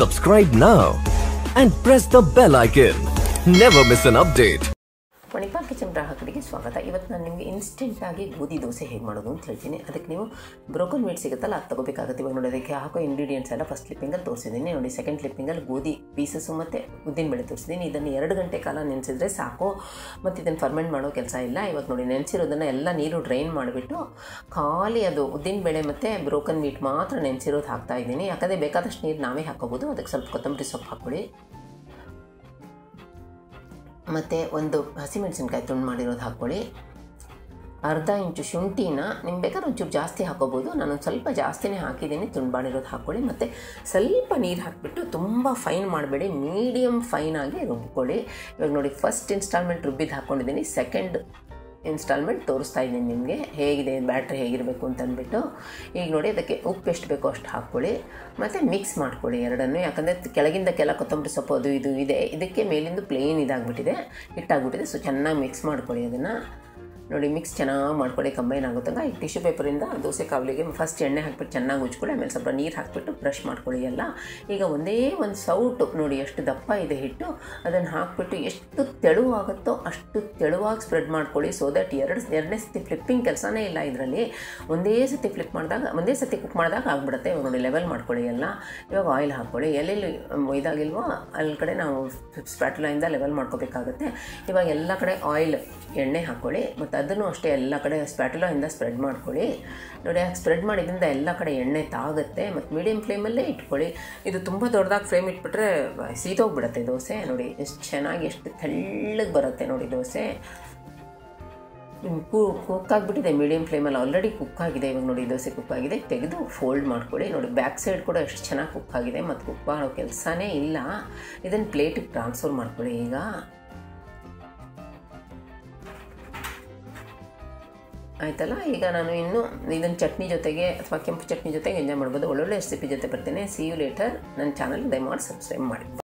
Subscribe now and press the bell icon. Never miss an update. Manipal kitchen ಗ್ರಾಹಕರಿಗೆ ಸ್ವಾಗತ ಇವತ್ತು ನಾನು ನಿಮಗೆ ಇನ್ಸ್ಟೆಂಟಾಗಿ ಗೋಧಿ ದೋಸೆ ಹೇಗೆ ಮಾಡೋದು ಅಂತ ಹೇಳ್ತೀನಿ ಅದಕ್ಕೆ ನೀವು ಬ್ರೋಕನ್ ಮೀಟ್ ಸಿಗುತ್ತಲ್ಲ ಅದು ತಗೋಬೇಕಾಗುತ್ತೆ ಇವಾಗ ನೋಡಿ ಅದಕ್ಕೆ ಹಾಕೋ ಇಂಗ್ರೀಡಿಯೆಂಟ್ಸ್ ಎಲ್ಲ ಫಸ್ಟ್ ಕ್ಲಿಪ್ಪಿಂಗಲ್ಲಿ ತೋರಿಸಿದ್ದೀನಿ ನೋಡಿ ಸೆಕೆಂಡ್ ಕ್ಲಿಪ್ಪಿಂಗಲ್ಲಿ ಗೋಧಿ ಪೀಸಸ್ಸು ಮತ್ತು ಉದ್ದಿನಬೇಳೆ ತೋರಿಸಿದ್ದೀನಿ ಇದನ್ನು ಎರಡು ಗಂಟೆ ಕಾಲ ನೆನೆಸಿದ್ರೆ ಸಾಕು ಮತ್ತು ಇದನ್ನು ಫರ್ಮೆಂಟ್ ಮಾಡೋ ಕೆಲಸ ಇಲ್ಲ ಇವಾಗ ನೋಡಿ ನೆನೆಸಿರೋದನ್ನು ಎಲ್ಲ ನೀರು ಡ್ರೈನ್ ಮಾಡಿಬಿಟ್ಟು ಖಾಲಿ ಅದು ಉದ್ದಿನಬೇಳೆ ಮತ್ತು ಬ್ರೋಕನ್ ಮೀಟ್ ಮಾತ್ರ ನೆನೆಸಿರೋದು ಹಾಕ್ತಾ ಇದ್ದೀನಿ ಯಾಕಂದರೆ ಬೇಕಾದಷ್ಟು ನೀರು ನಾವೇ ಹಾಕೋಬೋದು ಅದಕ್ಕೆ ಸ್ವಲ್ಪ ಕೊತ್ತಂಬರಿ ಸೊಪ್ಪು ಹಾಕ್ಕೊಳ್ಳಿ ಮತ್ತು ಒಂದು ಹಸಿಮೆಣಸಿನ್ಕಾಯಿ ತುಂಡು ಮಾಡಿರೋದು ಹಾಕ್ಕೊಳ್ಳಿ ಅರ್ಧ ಇಂಚು ಶುಂಠಿನ ನಿಮ್ಗೆ ಬೇಕಾದ್ರೆ ಒಂಚೂರು ಜಾಸ್ತಿ ಹಾಕೋಬೋದು ನಾನು ಸ್ವಲ್ಪ ಜಾಸ್ತಿನೇ ಹಾಕಿದ್ದೀನಿ ತುಂಡು ಮಾಡಿರೋದು ಹಾಕ್ಕೊಳ್ಳಿ ಮತ್ತು ಸ್ವಲ್ಪ ನೀರು ಹಾಕಿಬಿಟ್ಟು ತುಂಬ ಫೈನ್ ಮಾಡಬೇಡಿ ಮೀಡಿಯಮ್ ಫೈನಾಗಿ ರುಬ್ಕೊಳ್ಳಿ ಇವಾಗ ನೋಡಿ ಫಸ್ಟ್ ಇನ್ಸ್ಟಾಲ್ಮೆಂಟ್ ರುಬ್ಬಿದ್ದು ಹಾಕ್ಕೊಂಡಿದ್ದೀನಿ ಸೆಕೆಂಡ್ ಇನ್ಸ್ಟಾಲ್ಮೆಂಟ್ ತೋರಿಸ್ತಾ ಇದ್ದೀನಿ ನಿಮಗೆ ಹೇಗಿದೆ ಬ್ಯಾಟ್ರಿ ಹೇಗಿರಬೇಕು ಅಂತ ಅಂದ್ಬಿಟ್ಟು ಈಗ ನೋಡಿ ಅದಕ್ಕೆ ಉಪ್ಪು ಎಷ್ಟು ಬೇಕೋ ಅಷ್ಟು ಹಾಕ್ಕೊಳ್ಳಿ ಮತ್ತು ಮಿಕ್ಸ್ ಮಾಡ್ಕೊಳ್ಳಿ ಎರಡನ್ನು ಯಾಕಂದರೆ ಕೆಳಗಿಂದ ಕೆಲ ಕೊತ್ತಂಬರಿ ಸೊಪ್ಪು ಅದು ಇದು ಇದೆ ಇದಕ್ಕೆ ಮೇಲಿಂದ ಪ್ಲೇನ್ ಇದಾಗ್ಬಿಟ್ಟಿದೆ ಹಿಟ್ಟಾಗ್ಬಿಟ್ಟಿದೆ ಸೊ ಚೆನ್ನಾಗಿ ಮಿಕ್ಸ್ ಮಾಡ್ಕೊಳ್ಳಿ ಅದನ್ನು ನೋಡಿ ಮಿಕ್ಸ್ ಚೆನ್ನಾಗಿ ಮಾಡ್ಕೊಳ್ಳಿ ಕಂಬೈನ್ ಆಗುತ್ತಂಗ ಈಗ ಟಿಶ್ಯೂ ಪೇಪರಿಂದ ದೋಸೆ ಕಾವಲಿಗೆ ಫಸ್ಟ್ ಎಣ್ಣೆ ಹಾಕ್ಬಿಟ್ಟು ಚೆನ್ನಾಗಿ ಉಜ್ಕೊಳ್ಳಿ ಆಮೇಲೆ ಸ್ವಲ್ಪ ನೀರು ಹಾಕ್ಬಿಟ್ಟು ಬ್ರಷ್ ಮಾಡ್ಕೊಳ್ಳಿ ಎಲ್ಲ ಈಗ ಒಂದೇ ಒಂದು ಸೌಟು ನೋಡಿ ಎಷ್ಟು ದಪ್ಪ ಇದೆ ಹಿಟ್ಟು ಅದನ್ನು ಹಾಕ್ಬಿಟ್ಟು ಎಷ್ಟು ತೆಳುವಾಗುತ್ತೋ ಅಷ್ಟು ತೆಳುವಾಗಿ ಸ್ಪ್ರೆಡ್ ಮಾಡ್ಕೊಳ್ಳಿ ಸೊ ದಟ್ ಎರಡು ಎರಡನೇ ಸತಿ ಫ್ಲಿಪ್ಪಿಂಗ್ ಕೆಲಸನೇ ಇಲ್ಲ ಇದರಲ್ಲಿ ಒಂದೇ ಸತಿ ಫ್ಲಿಪ್ ಮಾಡಿದಾಗ ಒಂದೇ ಸತಿ ಕುಕ್ ಮಾಡಿದಾಗ ಆಗ್ಬಿಡುತ್ತೆ ಇವಾಗ ನೋಡಿ ಲೆವೆಲ್ ಮಾಡ್ಕೊಳ್ಳಿ ಎಲ್ಲ ಇವಾಗ ಆಯಿಲ್ ಹಾಕ್ಕೊಳ್ಳಿ ಎಲ್ಲೆಲ್ಲಿ ಇದಾಗಿಲ್ವೋ ಅಲ್ಲಿ ಕಡೆ ನಾವು ಸ್ಪ್ಯಾಟುಲಿಂದ ಲೆವೆಲ್ ಮಾಡ್ಕೋಬೇಕಾಗುತ್ತೆ ಇವಾಗ ಎಲ್ಲ ಕಡೆ ಆಯಿಲ್ ಎಣ್ಣೆ ಹಾಕ್ಕೊಳ್ಳಿ ಮತ್ತು ಅದನ್ನು ಅಷ್ಟೇ ಎಲ್ಲ ಕಡೆ ಸ್ಪ್ಯಾಟುಲಿಂದ ಸ್ಪ್ರೆಡ್ ಮಾಡ್ಕೊಳ್ಳಿ ನೋಡಿ ಹಾಗೆ ಸ್ಪ್ರೆಡ್ ಮಾಡಿದ್ರಿಂದ ಎಲ್ಲ ಕಡೆ ಎಣ್ಣೆ ತಾಗುತ್ತೆ ಮತ್ತು ಮೀಡಿಯಮ್ ಫ್ಲೇಮಲ್ಲೇ ಇಟ್ಕೊಳ್ಳಿ ಇದು ತುಂಬ ದೊಡ್ಡದಾಗಿ ಫ್ಲೇಮ್ ಇಟ್ಬಿಟ್ರೆ ಸೀದೋಗ್ಬಿಡುತ್ತೆ ದೋಸೆ ನೋಡಿ ಎಷ್ಟು ಚೆನ್ನಾಗಿ ಎಷ್ಟು ತೆಳ್ಳಗೆ ಬರುತ್ತೆ ನೋಡಿ ದೋಸೆ ಕು ಕುಕ್ ಆಗಿಬಿಟ್ಟಿದೆ ಮೀಡಿಯಮ್ ಫ್ಲೇಮಲ್ಲಿ ಆಲ್ರೆಡಿ ಕುಕ್ ಆಗಿದೆ ಇವಾಗ ನೋಡಿ ದೋಸೆ ಕುಕ್ ಆಗಿದೆ ತೆಗೆದು ಫೋಲ್ಡ್ ಮಾಡ್ಕೊಳ್ಳಿ ನೋಡಿ ಬ್ಯಾಕ್ ಸೈಡ್ ಕೂಡ ಎಷ್ಟು ಚೆನ್ನಾಗಿ ಕುಕ್ ಆಗಿದೆ ಮತ್ತು ಕುಕ್ ಮಾಡೋ ಕೆಲಸನೇ ಇಲ್ಲ ಇದನ್ನು ಪ್ಲೇಟಿಗೆ ಟ್ರಾನ್ಸ್ಫರ್ ಮಾಡ್ಕೊಳ್ಳಿ ಈಗ ಆಯ್ತಲ್ಲ ಈಗ ನಾನು ಇನ್ನು ಇದನ್ನು ಚಟ್ನಿ ಜೊತೆಗೆ ಅಥವಾ ಕೆಂಪು ಚಟ್ನಿ ಜೊತೆಗೆ ಎಂಜಾಯ್ ಮಾಡ್ಬೋದು ಒಳ್ಳೊಳ್ಳೆ ರೆಸಿಪಿ ಜೊತೆ ಬರ್ತೇನೆ ಸಿ ಯು ಲೇಟರ್ ನನ್ನ ಚಾನಲ್ ದಯಮಾಡಿ ಸಬ್ಸ್ಕ್ರೈಬ್ ಮಾಡಿ